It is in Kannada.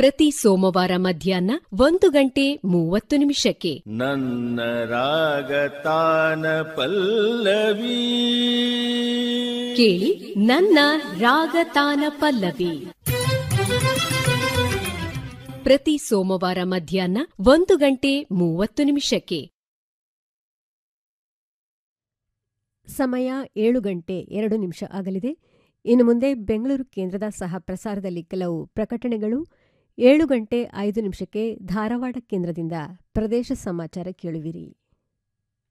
ಪ್ರತಿ ಸೋಮವಾರ ಮಧ್ಯಾಹ್ನ ಒಂದು ಗಂಟೆ ಮೂವತ್ತು ನಿಮಿಷಕ್ಕೆ ನನ್ನ ರಾಗತಾನ ಪಲ್ಲವಿ ಕೇಳಿ ನನ್ನ ರಾಗತಾನ ಪಲ್ಲವಿ ಪ್ರತಿ ಸೋಮವಾರ ಮಧ್ಯಾಹ್ನ ಒಂದು ಗಂಟೆ ಮೂವತ್ತು ನಿಮಿಷಕ್ಕೆ ಸಮಯ ಏಳು ಗಂಟೆ ಎರಡು ನಿಮಿಷ ಆಗಲಿದೆ ಇನ್ನು ಮುಂದೆ ಬೆಂಗಳೂರು ಕೇಂದ್ರದ ಸಹ ಪ್ರಸಾರದಲ್ಲಿ ಕೆಲವು ಪ್ರಕಟಣೆಗಳು ಏಳು ಗಂಟೆ ಐದು ನಿಮಿಷಕ್ಕೆ ಧಾರವಾಡ ಕೇಂದ್ರದಿಂದ ಪ್ರದೇಶ ಸಮಾಚಾರ ಕೇಳುವಿರಿ